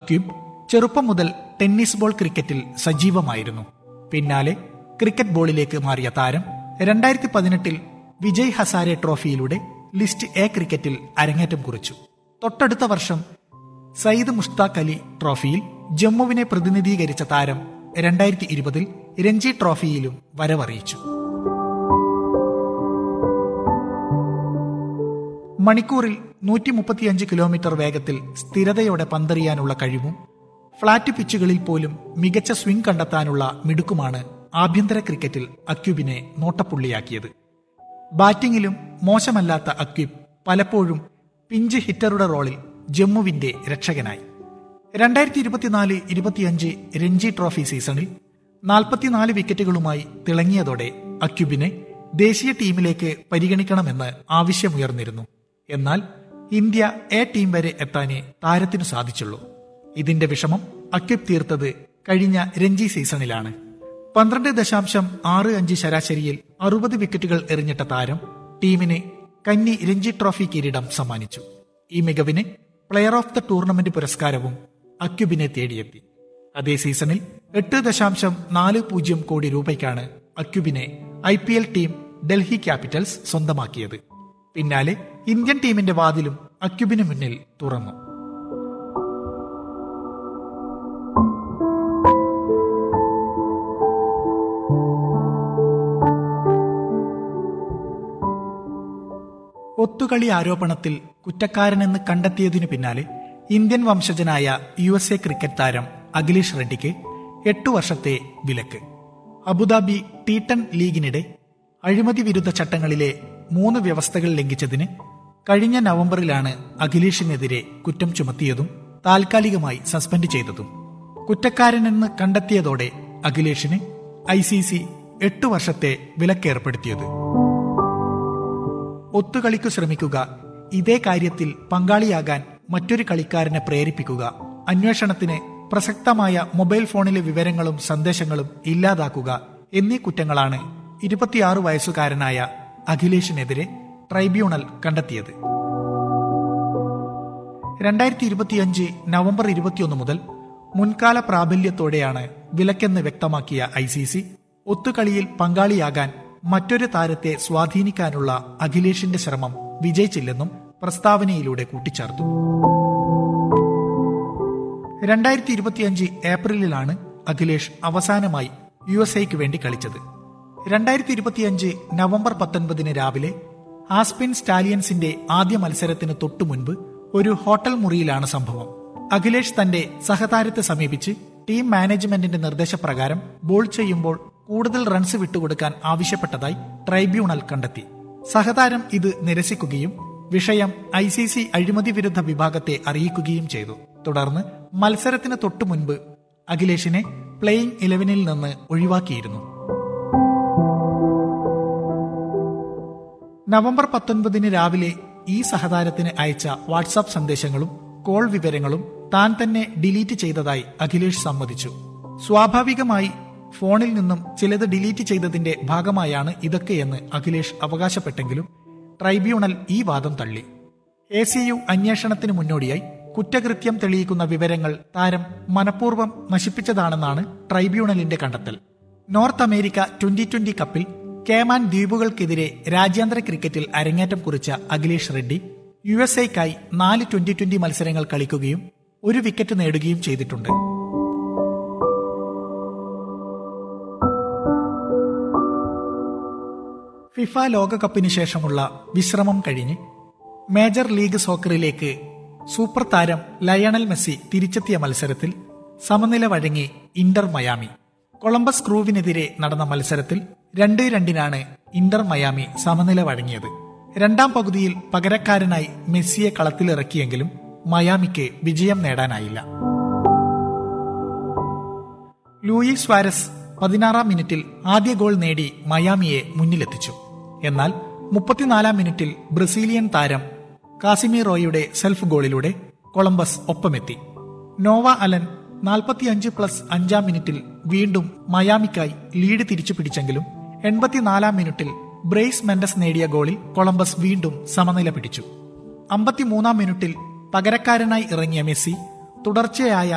അക്യൂബ് ചെറുപ്പം മുതൽ tennis ball ക്രിക്കറ്റിൽ സജീവമായിരുന്നു പിന്നാലെ ക്രിക്കറ്റ് ബോളിലേക്ക് മാറിയ താരം രണ്ടായിരത്തി പതിനെട്ടിൽ വിജയ് ഹസാരെ ട്രോഫിയിലൂടെ ലിസ്റ്റ് എ ക്രിക്കറ്റിൽ അരങ്ങേറ്റം കുറിച്ചു തൊട്ടടുത്ത വർഷം സയ്യിദ് മുഷ്താഖ് അലി ട്രോഫിയിൽ ജമ്മുവിനെ പ്രതിനിധീകരിച്ച താരം രണ്ടായിരത്തി ഇരുപതിൽ രഞ്ജി ട്രോഫിയിലും വരവറിയിച്ചു മണിക്കൂറിൽ നൂറ്റി മുപ്പത്തിയഞ്ച് കിലോമീറ്റർ വേഗത്തിൽ സ്ഥിരതയോടെ പന്തെറിയാനുള്ള കഴിവും ഫ്ളാറ്റ് പിച്ചുകളിൽ പോലും മികച്ച സ്വിംഗ് കണ്ടെത്താനുള്ള മിടുക്കുമാണ് ആഭ്യന്തര ക്രിക്കറ്റിൽ അക്യൂബിനെ നോട്ടപ്പുള്ളിയാക്കിയത് ബാറ്റിംഗിലും മോശമല്ലാത്ത അക്യൂബ് പലപ്പോഴും പിഞ്ച് ഹിറ്ററുടെ റോളിൽ ജമ്മുവിന്റെ രക്ഷകനായി രണ്ടായിരത്തി ഇരുപത്തിനാല് ഇരുപത്തിയഞ്ച് രഞ്ജി ട്രോഫി സീസണിൽ നാൽപ്പത്തിനാല് വിക്കറ്റുകളുമായി തിളങ്ങിയതോടെ അക്യൂബിനെ ദേശീയ ടീമിലേക്ക് പരിഗണിക്കണമെന്ന് ആവശ്യമുയർന്നിരുന്നു എന്നാൽ ഇന്ത്യ എ ടീം വരെ എത്താനേ താരത്തിനു സാധിച്ചുള്ളൂ ഇതിന്റെ വിഷമം അക്യൂബ് തീർത്തത് കഴിഞ്ഞ രഞ്ജി സീസണിലാണ് പന്ത്രണ്ട് ദശാംശം ആറ് അഞ്ച് ശരാശരിയിൽ അറുപത് വിക്കറ്റുകൾ എറിഞ്ഞിട്ട താരം ടീമിന് കന്നി രഞ്ജി ട്രോഫി കിരീടം സമ്മാനിച്ചു ഈ മികവിന് പ്ലെയർ ഓഫ് ദ ടൂർണമെന്റ് പുരസ്കാരവും അക്യുബിനെ തേടിയെത്തി അതേ സീസണിൽ എട്ട് ദശാംശം നാല് പൂജ്യം കോടി രൂപയ്ക്കാണ് അക്യുബിനെ I P L team Delhi capitals സ്വന്തമാക്കിയത് പിന്നാലെ ഇന്ത്യൻ ടീമിന്റെ വാതിലും അക്യുബിന് മുന്നിൽ തുറന്നു ഒത്തുകളി ആരോപണത്തിൽ കുറ്റക്കാരനെന്ന് കണ്ടെത്തിയതിനു പിന്നാലെ ഇന്ത്യൻ വംശജനായ യു എസ് എ ക്രിക്കറ്റ് താരം അഖിലേഷ് റെഡ്ഡിക്ക് എട്ടു വർഷത്തെ വിലക്ക് അബുദാബി ടി ടെൻ ലീഗിനിടെ അഴിമതി വിരുദ്ധ ചട്ടങ്ങളിലെ മൂന്ന് വ്യവസ്ഥകൾ ലംഘിച്ചതിന് കഴിഞ്ഞ നവംബറിലാണ് അഖിലേഷിനെതിരെ കുറ്റം ചുമത്തിയതും താൽക്കാലികമായി സസ്പെൻഡ് ചെയ്തതും കുറ്റക്കാരനെന്ന് കണ്ടെത്തിയതോടെ അഖിലേഷിന് ഐ സി സി എട്ടു വർഷത്തെ വിലക്കേർപ്പെടുത്തിയത് ഒത്തുകളിക്കു ശ്രമിക്കുക ഇതേ കാര്യത്തിൽ പങ്കാളിയാകാൻ മറ്റൊരു കളിക്കാരനെ പ്രേരിപ്പിക്കുക അന്വേഷണത്തിന് പ്രസക്തമായ മൊബൈൽ ഫോണിലെ വിവരങ്ങളും സന്ദേശങ്ങളും ഇല്ലാതാക്കുക എന്നീ കുറ്റങ്ങളാണ് ഇരുപത്തിയാറ് വയസ്സുകാരനായ അഖിലേഷിനെതിരെ ട്രൈബ്യൂണൽ കണ്ടെത്തിയത് രണ്ടായിരത്തി ഇരുപത്തിയഞ്ച് നവംബർ ഇരുപത്തിയൊന്ന് മുതൽ മുൻകാല പ്രാബല്യത്തോടെയാണ് വിലക്കെന്ന് വ്യക്തമാക്കിയ ഐ സി സി ഒത്തുകളിയിൽ പങ്കാളിയാകാൻ മറ്റൊരു താരത്തെ സ്വാധീനിക്കാനുള്ള അഖിലേഷിന്റെ ശ്രമം വിജയിച്ചില്ലെന്നും പ്രസ്താവനയിലൂടെ കൂട്ടിച്ചേർത്തു രണ്ടായിരത്തി ഇരുപത്തിയഞ്ച് ഏപ്രിലിലാണ് അഖിലേഷ് അവസാനമായി യു എസ് ഐക്ക് വേണ്ടി കളിച്ചത് രണ്ടായിരത്തി ഇരുപത്തിയഞ്ച് നവംബർ പത്തൊൻപതിന് രാവിലെ ആസ്പിൻ സ്റ്റാലിയൻസിന്റെ ആദ്യ മത്സരത്തിന് തൊട്ടു മുൻപ് ഒരു ഹോട്ടൽ മുറിയിലാണ് സംഭവം അഖിലേഷ് തന്റെ സഹതാരത്തെ സമീപിച്ച് ടീം മാനേജ്മെന്റിന്റെ നിർദ്ദേശപ്രകാരം ബോൾ ചെയ്യുമ്പോൾ കൂടുതൽ റൺസ് വിട്ടുകൊടുക്കാൻ ആവശ്യപ്പെട്ടതായി ട്രൈബ്യൂണൽ കണ്ടെത്തി സഹതാരം ഇത് നിരസിക്കുകയും വിഷയം ഐ സി സി അഴിമതി വിരുദ്ധ വിഭാഗത്തെ അറിയിക്കുകയും ചെയ്തു തുടർന്ന് മത്സരത്തിന് തൊട്ടു മുൻപ് അഖിലേഷിനെ പ്ലേയിംഗ് ഇലവനിൽ നിന്ന് ഒഴിവാക്കിയിരുന്നു നവംബർ പത്തൊൻപതിന് രാവിലെ ഈ സഹതാരത്തിന് അയച്ച വാട്സാപ്പ് സന്ദേശങ്ങളും കോൾ വിവരങ്ങളും താൻ തന്നെ ഡിലീറ്റ് ചെയ്തതായി അഖിലേഷ് സമ്മതിച്ചു സ്വാഭാവികമായി ഫോണിൽ നിന്നും ചിലത് ഡിലീറ്റ് ചെയ്തതിന്റെ ഭാഗമായാണ് ഇതൊക്കെയെന്ന് അഖിലേഷ് അവകാശപ്പെട്ടെങ്കിലും ട്രൈബ്യൂണൽ ഈ വാദം തള്ളി എ സി യു അന്വേഷണത്തിന് മുന്നോടിയായി കുറ്റകൃത്യം തെളിയിക്കുന്ന വിവരങ്ങൾ താരം മനഃപൂർവ്വം നശിപ്പിച്ചതാണെന്നാണ് ട്രൈബ്യൂണലിന്റെ കണ്ടെത്തൽ നോർത്ത് അമേരിക്ക ട്വന്റി ട്വന്റി കപ്പിൽ കേമാൻ ദ്വീപുകൾക്കെതിരെ രാജ്യാന്തര ക്രിക്കറ്റിൽ അരങ്ങേറ്റം കുറിച്ച അഖിലേഷ് റെഡ്ഡി യു എസ് ഐക്കായി നാല് ട്വന്റി ട്വന്റി മത്സരങ്ങൾ കളിക്കുകയും ഒരു വിക്കറ്റ് നേടുകയും ചെയ്തിട്ടുണ്ട് ഫിഫ ലോകകപ്പിന് ശേഷമുള്ള വിശ്രമം കഴിഞ്ഞ് മേജർ ലീഗ് സോക്കറിലേക്ക് സൂപ്പർ താരം ലയണൽ മെസ്സി തിരിച്ചെത്തിയ മത്സരത്തിൽ സമനില വഴങ്ങി ഇന്റർ മയാമി കൊളംബസ് ക്രൂവിനെതിരെ നടന്ന മത്സരത്തിൽ രണ്ട് രണ്ടിനാണ് ഇന്റർ മയാമി സമനില വഴങ്ങിയത് രണ്ടാം പകുതിയിൽ പകരക്കാരനായി മെസ്സിയെ കളത്തിലിറക്കിയെങ്കിലും മയാമിക്ക് വിജയം നേടാനായില്ല ലൂയി സ്വാരസ് പതിനാറാം മിനിറ്റിൽ ആദ്യ ഗോൾ നേടി മയാമിയെ മുന്നിലെത്തിച്ചു എന്നാൽ മുപ്പത്തിനാലാം മിനിറ്റിൽ ബ്രസീലിയൻ താരം കാസിമിറോയുടെ സെൽഫ് ഗോളിലൂടെ കൊളംബസ് ഒപ്പമെത്തി നോവ അലൻ നാൽപ്പത്തിയഞ്ച് പ്ലസ് അഞ്ചാം മിനിറ്റിൽ വീണ്ടും മയാമിക്കായി ലീഡ് തിരിച്ചു പിടിച്ചെങ്കിലും എൺപത്തിനാലാം മിനിറ്റിൽ ബ്രേസ് മെൻഡസ് നേടിയ ഗോളിൽ കൊളംബസ് വീണ്ടും സമനില പിടിച്ചു അമ്പത്തിമൂന്നാം മിനിറ്റിൽ പകരക്കാരനായി ഇറങ്ങിയ മെസ്സി തുടർച്ചയായ